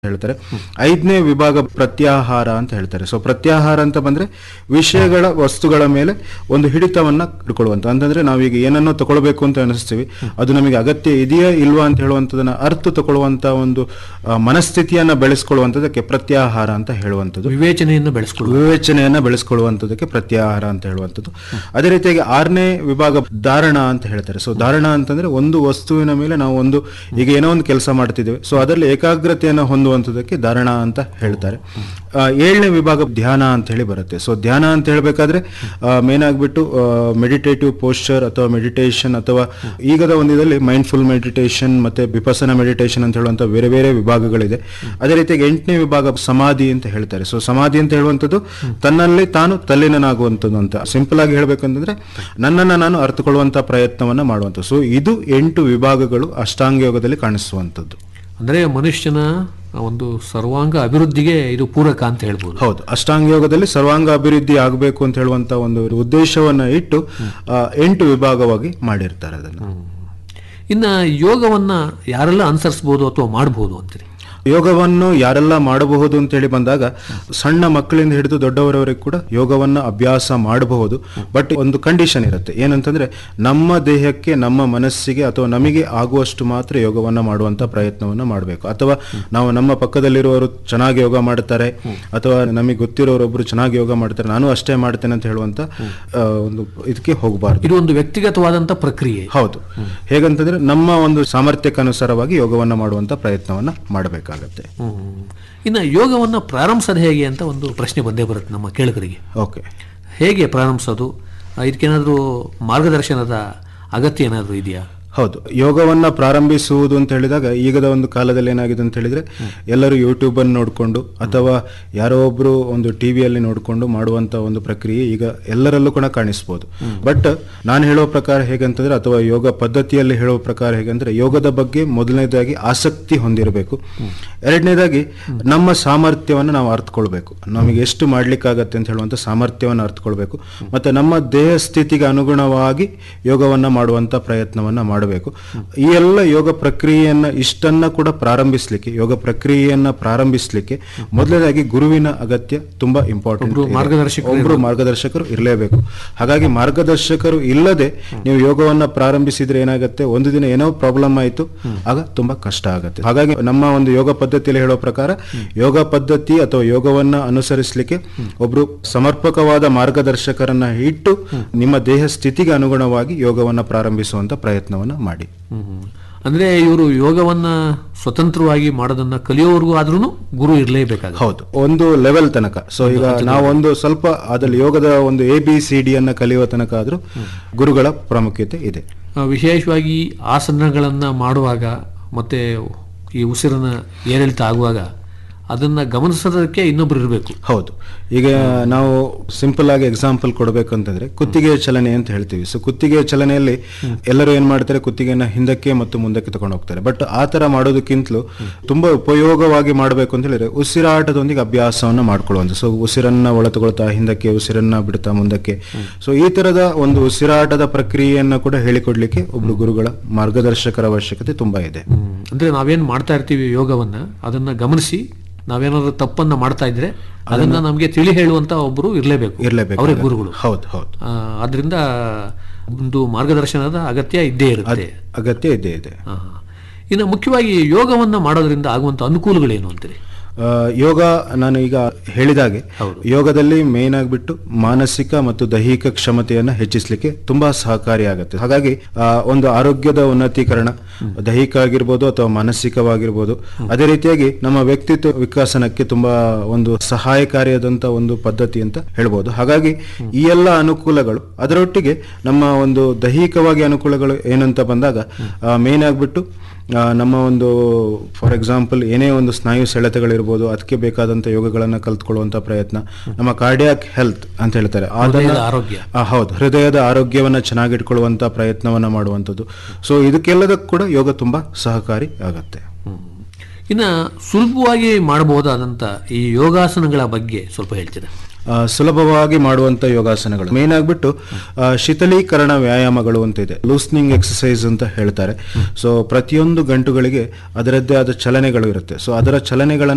ಹೇಳ್ತಾರೆ ಐದನೇ ವಿಭಾಗ ಪ್ರತ್ಯಾಹಾರ ಅಂತ ಹೇಳ್ತಾರೆ ಸೊ ಪ್ರತ್ಯಾಹಾರ ಅಂತ ಬಂದ್ರೆ ವಿಷಯಗಳ ವಸ್ತುಗಳ ಮೇಲೆ ಒಂದು ಹಿಡಿತವನ್ನ ಇಟ್ಕೊಳ್ಳುವಂತ ಅಂತಂದ್ರೆ ನಾವೀಗ ಏನನ್ನೋ ತಗೊಳ್ಬೇಕು ಅಂತ ಅನಿಸ್ತೀವಿ ಅದು ನಮಗೆ ಅಗತ್ಯ ಇದೆಯಾ ಇಲ್ವಾ ಅಂತ ಹೇಳುವಂಥದ್ದನ್ನ ಅರ್ಥ ತಗೊಳ್ಳುವಂತ ಒಂದು ಆ, ಮನಸ್ಥಿತಿಯನ್ನ ಬೆಳೆಸ್ಕೊಳ್ಳುವಂಥದ್ದಕ್ಕೆ ಪ್ರತ್ಯಾಹಾರ ಅಂತ ಹೇಳುವಂಥದ್ದು ವಿವೇಚನೆಯನ್ನು ಬೆಳೆಸ್ಕೊಳ್ಳುವ ವಿವೇಚನೆಯನ್ನ ಬೆಳೆಸ್ಕೊಳ್ಳುವಂಥದ್ದಕ್ಕೆ ಪ್ರತ್ಯಾಹಾರ ಅಂತ ಹೇಳುವಂಥದ್ದು ಅದೇ ರೀತಿಯಾಗಿ ಆರನೇ ವಿಭಾಗ ಧಾರಣ ಅಂತ ಹೇಳ್ತಾರೆ ಸೊ ಧಾರಣ ಅಂತಂದ್ರೆ ಒಂದು ವಸ್ತುವಿನ ಮೇಲೆ ನಾವು ಒಂದು ಈಗ ಏನೋ ಒಂದು ಕೆಲಸ ಮಾಡ್ತಿದ್ದೇವೆ ಸೊ ಅದರಲ್ಲಿ ಏಕಾಗ್ರತೆಯನ್ನು ಹೊಂದುವಂಥದ್ದಕ್ಕೆ ಧಾರಣ ಅಂತ ಹೇಳ್ತಾರೆ ಆ, ಏಳನೇ ವಿಭಾಗ ಧ್ಯಾನ ಅಂತ ಹೇಳಿ ಬರುತ್ತೆ ಸೊ ಧ್ಯಾನ ಅಂತ ಹೇಳಬೇಕಾದ್ರೆ ಮೇನ್ ಆಗಿಬಿಟ್ಟು ಮೆಡಿಟೇಟಿವ್ ಪೋಸ್ಚರ್ ಅಥವಾ ಮೆಡಿಟೇಷನ್ ಅಥವಾ ಈಗದ ಒಂದು ಇದರಲ್ಲಿ ಮೈಂಡ್ಫುಲ್ ಮೆಡಿಟೇಷನ್ ಮತ್ತೆ ವಿಪಸನ ಮೆಡಿಟೇಷನ್ ಅಂತ ಹೇಳುವಂಥ ಬೇರೆ ಬೇರೆ ವಿಭಾಗಗಳಿದೆ ಅದೇ ರೀತಿಯಾಗಿ ಎಂಟನೇ ವಿಭಾಗ ಸಮಾಧಿ ಅಂತ ಹೇಳ್ತಾರೆ ಸೊ ಸಮಾಧಿ ಅಂತ ಹೇಳುವಂಥದ್ದು ತನ್ನಲ್ಲಿ ತಾನು ತಲ್ಲೀನನಾಗುವಂಥದ್ದು ಅಂತ ಸಿಂಪಲ್ ಆಗಿ ಹೇಳ್ಬೇಕಂತಂದ್ರೆ ನನ್ನನ್ನು ನಾನು ಅರ್ಥಕೊಳ್ಳುವಂಥ ಪ್ರಯತ್ನವನ್ನ ಮಾಡುವಂಥದ್ದು ಸೊ ಇದು ಎಂಟು ವಿಭಾಗಗಳು ಅಷ್ಟಾಂಗ ಯೋಗದಲ್ಲಿ ಕಾಣಿಸುವಂಥದ್ದು ಅಂದ್ರೆ ಮನುಷ್ಯನ ಒಂದು ಸರ್ವಾಂಗ ಅಭಿವೃದ್ಧಿಗೆ ಇದು ಪೂರಕ ಅಂತ ಹೇಳ್ಬೋದು ಹೌದು ಅಷ್ಟಾಂಗ ಯೋಗದಲ್ಲಿ ಸರ್ವಾಂಗ ಅಭಿವೃದ್ಧಿ ಆಗಬೇಕು ಅಂತ ಹೇಳುವಂತ ಒಂದು ಉದ್ದೇಶವನ್ನ ಇಟ್ಟು ಆ, ಎಂಟು ವಿಭಾಗವಾಗಿ ಮಾಡಿರ್ತಾರೆ ಅದನ್ನು ಇನ್ನ ಯೋಗವನ್ನ ಯಾರೆಲ್ಲ ಅನುಸರಿಸಬಹುದು ಅಥವಾ ಮಾಡಬಹುದು ಅಂತೀರಿ ಯೋಗವನ್ನು ಯಾರೆಲ್ಲ ಮಾಡಬಹುದು ಅಂತೇಳಿ ಬಂದಾಗ ಸಣ್ಣ ಮಕ್ಕಳಿಂದ ಹಿಡಿದು ದೊಡ್ಡವರವರೆಗೆ ಕೂಡ ಯೋಗವನ್ನ ಅಭ್ಯಾಸ ಮಾಡಬಹುದು ಬಟ್ ಒಂದು ಕಂಡೀಷನ್ ಇರುತ್ತೆ ಏನಂತಂದ್ರೆ ನಮ್ಮ ದೇಹಕ್ಕೆ ನಮ್ಮ ಮನಸ್ಸಿಗೆ ಅಥವಾ ನಮಗೆ ಆಗುವಷ್ಟು ಮಾತ್ರ ಯೋಗವನ್ನ ಮಾಡುವಂತ ಪ್ರಯತ್ನವನ್ನ ಮಾಡಬೇಕು ಅಥವಾ ನಾವು ನಮ್ಮ ಪಕ್ಕದಲ್ಲಿರುವವರು ಚೆನ್ನಾಗಿ ಯೋಗ ಮಾಡ್ತಾರೆ ಅಥವಾ ನಮಗೆ ಗೊತ್ತಿರೋರೊಬ್ರು ಚೆನ್ನಾಗಿ ಯೋಗ ಮಾಡ್ತಾರೆ ನಾನು ಅಷ್ಟೇ ಮಾಡ್ತೇನೆ ಅಂತ ಹೇಳುವಂತ ಆ, ಒಂದು ಇದಕ್ಕೆ ಹೋಗಬಾರ್ದು ಇದು ಒಂದು ವ್ಯಕ್ತಿಗತವಾದಂತ ಪ್ರಕ್ರಿಯೆ ಹೌದು ಹೇಗಂತಂದ್ರೆ ನಮ್ಮ ಒಂದು ಸಾಮರ್ಥ್ಯಕ್ಕನುಸಾರವಾಗಿ ಯೋಗವನ್ನ ಮಾಡುವಂತ ಪ್ರಯತ್ನವನ್ನ ಮಾಡಬೇಕಾಗತ್ತೆ ಹ್ಮ್. ಇನ್ನ ಯೋಗವನ್ನ ಪ್ರಾರಂಭಿಸೋದು ಹೇಗೆ ಅಂತ ಒಂದು ಪ್ರಶ್ನೆ ಬಂದೇ ಬರುತ್ತೆ ನಮ್ಮ ಕೇಳುಗರಿಗೆ ಓಕೆ ಹೇಗೆ ಪ್ರಾರಂಭಿಸೋದು ಆ, ಇದಕ್ಕೇನಾದ್ರೂ ಮಾರ್ಗದರ್ಶನದ ಅಗತ್ಯ ಏನಾದ್ರೂ ಇದೆಯಾ ಹೌದು ಯೋಗವನ್ನ ಪ್ರಾರಂಭಿಸುವುದು ಅಂತ ಹೇಳಿದಾಗ ಈಗದ ಒಂದು ಕಾಲದಲ್ಲಿ ಏನಾಗಿದೆ ಅಂತ ಹೇಳಿದ್ರೆ ಎಲ್ಲರೂ ಯೂಟ್ಯೂಬ್ ಅನ್ನು ನೋಡಿಕೊಂಡು ಅಥವಾ ಯಾರೋ ಒಬ್ರು ಒಂದು ಟಿವಿಯಲ್ಲಿ ನೋಡಿಕೊಂಡು ಮಾಡುವಂತ ಒಂದು ಪ್ರಕ್ರಿಯೆ ಈಗ ಎಲ್ಲರಲ್ಲೂ ಕೂಡ ಕಾಣಿಸ್ಬೋದು ಬಟ್ ನಾನು ಹೇಳೋ ಪ್ರಕಾರ ಹೇಗಂತಂದ್ರೆ ಅಥವಾ ಯೋಗ ಪದ್ಧತಿಯಲ್ಲಿ ಹೇಳೋ ಪ್ರಕಾರ ಹೇಗಂದ್ರೆ ಯೋಗದ ಬಗ್ಗೆ ಮೊದಲನೇದಾಗಿ ಆಸಕ್ತಿ ಹೊಂದಿರಬೇಕು ಎರಡನೇದಾಗಿ ನಮ್ಮ ಸಾಮರ್ಥ್ಯವನ್ನು ನಾವು ಅರ್ಥಕೊಳ್ಬೇಕು ನಮಗೆ ಎಷ್ಟು ಮಾಡ್ಲಿಕ್ಕಾಗತ್ತೆ ಅಂತ ಹೇಳುವಂತ ಸಾಮರ್ಥ್ಯವನ್ನು ಅರ್ಥಕೊಳ್ಬೇಕು ಮತ್ತೆ ನಮ್ಮ ದೇಹ ಸ್ಥಿತಿಗೆ ಅನುಗುಣವಾಗಿ ಯೋಗವನ್ನ ಮಾಡುವಂತ ಪ್ರಯತ್ನವನ್ನ ಮಾಡಬೇಕು ಈ ಎಲ್ಲ ಯೋಗ ಪ್ರಕ್ರಿಯೆಯನ್ನ ಇಷ್ಟನ್ನ ಕೂಡ ಪ್ರಾರಂಭಿಸ್ಲಿಕ್ಕೆ ಯೋಗ ಪ್ರಕ್ರಿಯೆಯನ್ನ ಪ್ರಾರಂಭಿಸ್ಲಿಕ್ಕೆ ಮೊದಲನೇದಾಗಿ ಗುರುವಿನ ಅಗತ್ಯ ತುಂಬಾ ಇಂಪಾರ್ಟೆಂಟ್ ಮಾರ್ಗದರ್ಶಕರು ಒಬ್ರು ಮಾರ್ಗದರ್ಶಕರು ಇರಲೇಬೇಕು ಹಾಗಾಗಿ ಮಾರ್ಗದರ್ಶಕರು ಇಲ್ಲದೆ ನೀವು ಯೋಗವನ್ನ ಪ್ರಾರಂಭಿಸಿದ್ರೆ ಏನಾಗುತ್ತೆ ಒಂದು ದಿನ ಏನೋ ಪ್ರಾಬ್ಲಮ್ ಆಯಿತು ಆಗ ತುಂಬಾ ಕಷ್ಟ ಆಗುತ್ತೆ ಹಾಗಾಗಿ ನಮ್ಮ ಒಂದು ಯೋಗ ಪದ್ಧತಿಯಲ್ಲಿ ಹೇಳೋ ಪ್ರಕಾರ ಯೋಗ ಪದ್ಧತಿ ಅಥವಾ ಯೋಗವನ್ನ ಅನುಸರಿಸಲಿಕ್ಕೆ ಒಬ್ರು ಸಮರ್ಪಕವಾದ ಮಾರ್ಗದರ್ಶಕರನ್ನ ಇಟ್ಟು ನಿಮ್ಮ ದೇಹ ಸ್ಥಿತಿಗೆ ಅನುಗುಣವಾಗಿ ಯೋಗವನ್ನ ಪ್ರಾರಂಭಿಸುವಂತ ಪ್ರಯತ್ನವನ್ನ ಮಾಡಿ ಹ್ಮ್. ಅಂದ್ರೆ ಇವರು ಯೋಗವನ್ನ ಸ್ವತಂತ್ರವಾಗಿ ಮಾಡೋದನ್ನ ಕಲಿಯೋವರೆಗೂ ಆದ್ರೂ ಗುರು ಇರಲೇಬೇಕಾಗ ಹೌದು ಒಂದು ಲೆವೆಲ್ ತನಕ ಸೊ ಈಗ ನಾವು ಒಂದು ಸ್ವಲ್ಪ ಅದ್ರಲ್ಲಿ ಯೋಗದ ಒಂದು ಎ ಬಿ ಸಿ ಡಿ ಅನ್ನ ಕಲಿಯುವ ತನಕ ಆದ್ರೂ ಗುರುಗಳ ಪ್ರಾಮುಖ್ಯತೆ ಇದೆ ವಿಶೇಷವಾಗಿ ಆಸನಗಳನ್ನ ಮಾಡುವಾಗ ಮತ್ತೆ ಈ ಉಸಿರನ್ನ ಏರಿಳಿತ ಆಗುವಾಗ ಅದನ್ನ ಗಮನಿಸೋದಕ್ಕೆ ಇನ್ನೊಬ್ರು ಇರಬೇಕು ಹೌದು ಈಗ ನಾವು ಸಿಂಪಲ್ ಆಗಿ ಎಕ್ಸಾಂಪಲ್ ಕೊಡಬೇಕಂತಂದ್ರೆ ಕುತ್ತಿಗೆ ಚಲನೆ ಅಂತ ಹೇಳ್ತೀವಿ ಸೊ ಕುತ್ತಿಗೆ ಚಲನೆಯಲ್ಲಿ ಎಲ್ಲರೂ ಏನ್ ಮಾಡ್ತಾರೆ ಕುತ್ತಿಗೆನ ಹಿಂದಕ್ಕೆ ಮತ್ತು ಮುಂದಕ್ಕೆ ತಗೊಂಡು ಹೋಗ್ತಾರೆ ಬಟ್ ಆ ತರ ಮಾಡೋದಕ್ಕಿಂತಲೂ ತುಂಬಾ ಉಪಯೋಗವಾಗಿ ಮಾಡಬೇಕು ಅಂತ ಹೇಳಿದ್ರೆ ಉಸಿರಾಟದೊಂದಿಗೆ ಅಭ್ಯಾಸವನ್ನ ಮಾಡ್ಕೊಳ್ಳುವಂತ ಸೊ ಉಸಿರನ್ನ ಒಳ ತಗೊಳ್ತಾ ಹಿಂದಕ್ಕೆ ಉಸಿರನ್ನ ಬಿಡ್ತಾ ಮುಂದಕ್ಕೆ ಸೊ ಈ ತರದ ಒಂದು ಉಸಿರಾಟದ ಪ್ರಕ್ರಿಯೆಯನ್ನ ಕೂಡ ಹೇಳಿಕೊಡ್ಲಿಕ್ಕೆ ಒಬ್ರು ಗುರುಗಳ ಮಾರ್ಗದರ್ಶಕರ ಅವಶ್ಯಕತೆ ತುಂಬಾ ಇದೆ ಅಂದ್ರೆ ನಾವೇನ್ ಮಾಡ್ತಾ ಇರ್ತೀವಿ ಯೋಗವನ್ನ ಅದನ್ನ ಗಮನಿಸಿ ನಾವೇನಾದ್ರೂ ತಪ್ಪನ್ನ ಮಾಡ್ತಾ ಇದ್ರೆ ಅದನ್ನ ನಮ್ಗೆ ತಿಳಿ ಹೇಳುವಂತ ಒಬ್ರು ಇರಲೇಬೇಕು ಇರ್ಲೇಬೇಕು ಅವರೇ ಗುರುಗಳು ಹೌದು ಹೌದು ಆ, ಆದ್ರಿಂದ ಒಂದು ಮಾರ್ಗದರ್ಶನದ ಅಗತ್ಯ ಇದ್ದೇ ಇರುತ್ತೆ ಅಗತ್ಯ ಇದ್ದೇ ಇದೆ ಆ, ಇನ್ನು ಮುಖ್ಯವಾಗಿ ಯೋಗವನ್ನ ಮಾಡೋದ್ರಿಂದ ಆಗುವಂತ ಅನುಕೂಲಗಳೇನು ಅಂತೀರಿ ಆ, ಯೋಗ ನಾನು ಈಗ ಹೇಳಿದಾಗೆ ಹೌದು. ಯೋಗದಲ್ಲಿ ಮೇನ್ ಆಗಿಬಿಟ್ಟು ಮಾನಸಿಕ ಮತ್ತು ದೈಹಿಕ ಕ್ಷಮತೆಯನ್ನ ಹೆಚ್ಚಿಸಲಿಕ್ಕೆ ತುಂಬಾ ಸಹಕಾರಿಯಾಗುತ್ತೆ ಹಾಗಾಗಿ ಆ, ಒಂದು ಆರೋಗ್ಯದ ಉನ್ನತೀಕರಣ ದೈಹಿಕ ಆಗಿರ್ಬೋದು ಅಥವಾ ಮಾನಸಿಕವಾಗಿರ್ಬೋದು ಅದೇ ರೀತಿಯಾಗಿ ನಮ್ಮ ವ್ಯಕ್ತಿತ್ವ ವಿಕಾಸನಕ್ಕೆ ತುಂಬಾ ಒಂದು ಸಹಾಯಕಾರಿಯಾದಂತ ಒಂದು ಪದ್ಧತಿ ಅಂತ ಹೇಳ್ಬೋದು ಹಾಗಾಗಿ ಈ ಎಲ್ಲ ಅನುಕೂಲಗಳು ಅದರೊಟ್ಟಿಗೆ ನಮ್ಮ ಒಂದು ದೈಹಿಕವಾಗಿ ಅನುಕೂಲಗಳು ಏನಂತ ಬಂದಾಗ ಮೇನ್ ಆಗ್ಬಿಟ್ಟು ಆ, ನಮ್ಮ ಒಂದು ಫಾರ್ ಎಕ್ಸಾಂಪಲ್ ಏನೇ ಒಂದು ಸ್ನಾಯು ಸೆಳೆತಗಳಿರ್ಬೋದು ಅದಕ್ಕೆ ಬೇಕಾದಂತ ಯೋಗಗಳನ್ನ ಕಲ್ತ್ಕೊಳ್ಳುವಂತ ಪ್ರಯತ್ನ ನಮ್ಮ ಕಾರ್ಡಿಯಾಕ್ ಹೆಲ್ತ್ ಅಂತ ಹೇಳ್ತಾರೆ ಅದನ್ನ ಹೃದಯದ ಆರೋಗ್ಯ ಆ, ಹೌದು ಹೃದಯದ ಆರೋಗ್ಯವನ್ನ ಚೆನ್ನಾಗಿಟ್ಕೊಳ್ಳುವಂತ ಪ್ರಯತ್ನವನ್ನ ಮಾಡುವಂಥದ್ದು ಸೊ ಇದಕ್ಕೆಲ್ಲದಕ್ಕೂ ಕೂಡ ಯೋಗ ತುಂಬಾ ಸಹಕಾರಿ ಆಗತ್ತೆ ಇನ್ನ ಸುಲಭವಾಗಿ ಮಾಡಬಹುದಾದಂತ ಈ ಯೋಗಾಸನಗಳ ಬಗ್ಗೆ ಸ್ವಲ್ಪ ಹೇಳ್ತೀರಾ ಆ, ಸುಲಭವಾಗಿ ಮಾಡುವಂತ ಯೋಗಾಸನಗಳು ಮೇನ್ ಆಗ್ಬಿಟ್ಟು ಆ, ಶೀತಲೀಕರಣ ವ್ಯಾಯಾಮಗಳು ಅಂತ ಇದೆ ಲೂಸ್ನಿಂಗ್ ಎಕ್ಸಸೈಸ್ ಅಂತ ಹೇಳ್ತಾರೆ ಸೊ ಪ್ರತಿಯೊಂದು ಗಂಟುಗಳಿಗೆ ಅದರದ್ದೇ ಆದ ಚಲನೆಗಳು ಇರುತ್ತೆ ಸೊ ಅದರ ಚಲನೆಗಳನ್ನ